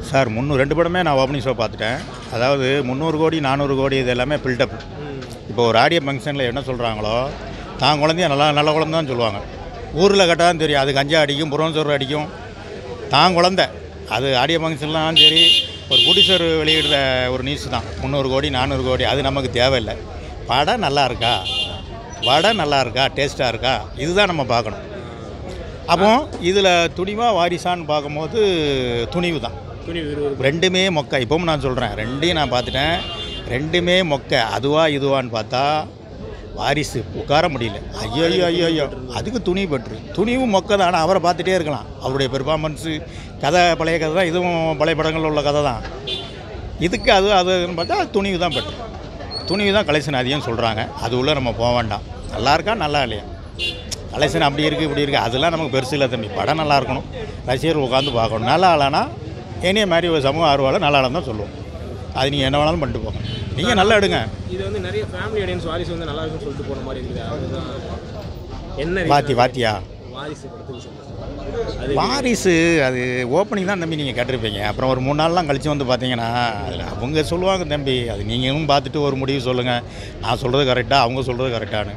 Sir முந்நூறு ரெண்டு படமே நான் ஓப்பனிங் ஷோ பார்த்துட்டேன் அதாவது முந்நூறு கோடி நானூறு கோடி இது எல்லாமே பில்டப் இப்போ ஒரு ஆடியோ ஃபங்க்ஷனில் என்ன சொல்கிறாங்களோ தான் குழந்தைய நல்லா நல்ல குழந்தை தான் சொல்லுவாங்க ஊரில் கேட்டால் தெரியும் அது கஞ்சா அடிக்கும் புறவஞ்சோறு அடிக்கும் தான் குழந்தை அது ஆடியோ ஃபங்க்ஷன்லாம் சரி ஒரு ப்ரொடியூசர் வெளியிடுற ஒரு நியூஸ் தான் முந்நூறு கோடி நானூறு கோடி அது நமக்கு தேவையில்லை படம் நல்லா இருக்கா வடை நல்லா இருக்கா டேஸ்ட்டாக இருக்கா இதுதான் நம்ம பார்க்கணும் அப்போ இதில் துணிவா வாரிசான்னு பார்க்கும்போது துணிவு தான் துணி விறுவிறுப்பு ரெண்டுமே மொக்க இப்பவும் நான் சொல்கிறேன் ரெண்டையும் நான் பார்த்துட்டேன் ரெண்டுமே மொக்க அதுவா இதுவான்னு பார்த்தா வாரிசு உட்கார முடியல ஐயோ ஐயோ ஐயோ ஐயோ அதுக்கு துணி பெற்று துணிவும் மொக்க தான் ஆனால் அவரை பார்த்துட்டே இருக்கலாம் அவருடைய பெர்ஃபார்மன்ஸு கதை பழைய கதை தான் இதுவும் பழைய படங்களில் உள்ள கதை தான் இதுக்கு அது அதுன்னு பார்த்தா துணிவு தான் பெற்று துணிவு தான் கலெக்ஷன் அதிகம் சொல்கிறாங்க அது உள்ள நம்ம போக வேண்டாம் நல்லா இருக்கா நல்லா இல்லையா கலெக்ஷன் அப்படி இருக்குது இப்படி இருக்குது அதெல்லாம் நமக்கு பெருசு இல்லை தம்பி படம் நல்லா இருக்கணும் ரசிகர் உட்காந்து பார்க்கணும் நல்லா இல்லைனா என்னைய மாதிரி ஒரு சமூக ஆர்வலாக நல்லா தான் சொல்லுவோம் அது நீங்கள் என்ன வேணாலும் பண்ணிட்டு போங்க நீங்கள் நல்லா எடுங்க இது வந்து நிறைய ஃபேமிலி ஆடியன்ஸ் வாரிசு வந்து நல்லா இருக்குன்னு சொல்லிட்டு போன மாதிரி இருக்குது அதுதான் என்ன reason? வாத்தி வாத்தியா வாரிசு படத்துக்கு சொல்லுங்க அது வாரிசு அது ஓப்பனிங் தான் தம்பி நீங்கள் கேட்டிருப்பீங்க அப்புறம் ஒரு மூணு நாள்லாம் கழித்து வந்து பார்த்தீங்கன்னா அதில் அவங்க சொல்லுவாங்க தம்பி அது நீங்களும் பார்த்துட்டு ஒரு முடிவு சொல்லுங்கள் நான் சொல்கிறது கரெக்டாக அவங்க சொல்கிறது கரெக்டானு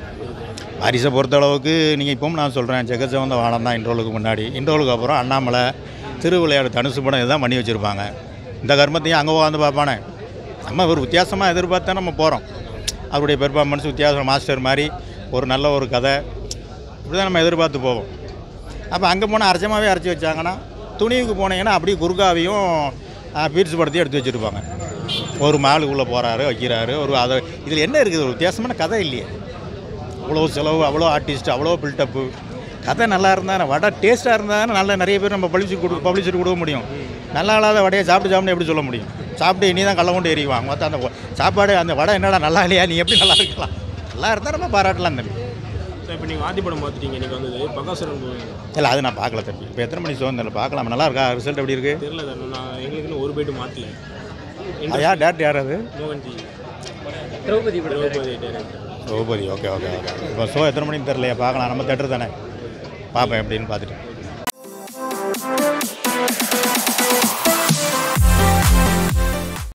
வாரிசை பொறுத்த அளவுக்கு நீங்கள் இப்பவும் நான் சொல்கிறேன் ஜெகஜவந்த வானம் தான் இன்ட்ரோலுக்கு முன்னாடி இன்ட்ரோலுக்கு அப்புறம் அண்ணாமலை திருவிளையாடு தனுசு படம் இதுதான் பண்ணி வச்சுருப்பாங்க இந்த கர்மத்தையும் அங்கே உட்காந்து பார்ப்பானே நம்ம ஒரு வித்தியாசமாக எதிர்பார்த்தா நம்ம போகிறோம் அவருடைய பெர்ஃபார்மன்ஸ் வித்தியாசம் மாஸ்டர் மாதிரி ஒரு நல்ல ஒரு கதை இப்படி தான் நம்ம எதிர்பார்த்து போவோம் அப்போ அங்கே போனால் அரைச்சமாகவே அரைச்சி வச்சாங்கன்னா துணிவுக்கு போனீங்கன்னா அப்படியே குறுகாவையும் பீட்ஸ் படத்தையும் எடுத்து வச்சுருப்பாங்க ஒரு மாலுக்குள்ளே போகிறாரு வைக்கிறாரு ஒரு அதை இதில் என்ன இருக்குது ஒரு வித்தியாசமான கதை இல்லையே அவ்வளோ செலவு அவ்வளோ ஆர்டிஸ்ட் அவ்வளோ பில்டப்பு கதை நல்லா இருந்தால் வடை டேஸ்ட்டாக இருந்தால் நல்ல நிறைய பேர் நம்ம பப்ளிசிட்டி கொடு பப்ளிசிட்டி கொடுக்க முடியும் நல்லா இல்லாத வடையை சாப்பிட்டு சாப்பிட்டு எப்படி சொல்ல முடியும் சாப்பிட்டு இனி தான் கள்ள கொண்டு எறிவாங்க மொத்தம் அந்த ஒ- சாப்பாடு அந்த வடை என்னடா நல்லா இல்லையா நீ எப்படி நல்லா இருக்கலாம் நல்லா இருந்தால் நம்ம பாராட்டலாம் தம்பி ஸோ இப்போ நீங்கள் வாத்தி படம் பார்த்துட்டீங்க இன்னைக்கு வந்தது பகாசுரன் போவீங்க இல்லை அது நான் பார்க்கல தம்பி இப்போ எத்தனை மணி சோதனை பார்க்கலாம் நல்லா இருக்கா ரிசல்ட் எப்படி இருக்குது தெரில சார் நான் எங்களுக்குன்னு ஒரு போயிட்டு மாற்றல அது யார் டேரக்டர் யார் அது மோகன்ஜி திரௌபதி திரௌபதி டேரக்டர் ஓபதி ஓகே ஓகே ஓகே இப்போ ஷோ எத்தனை மணிக்கு தெரிலையா பார்க்கலாம் நம்ம தேட்டர் தானே பார்ப்பேன் எப்படின்னு பார்த்துட்டு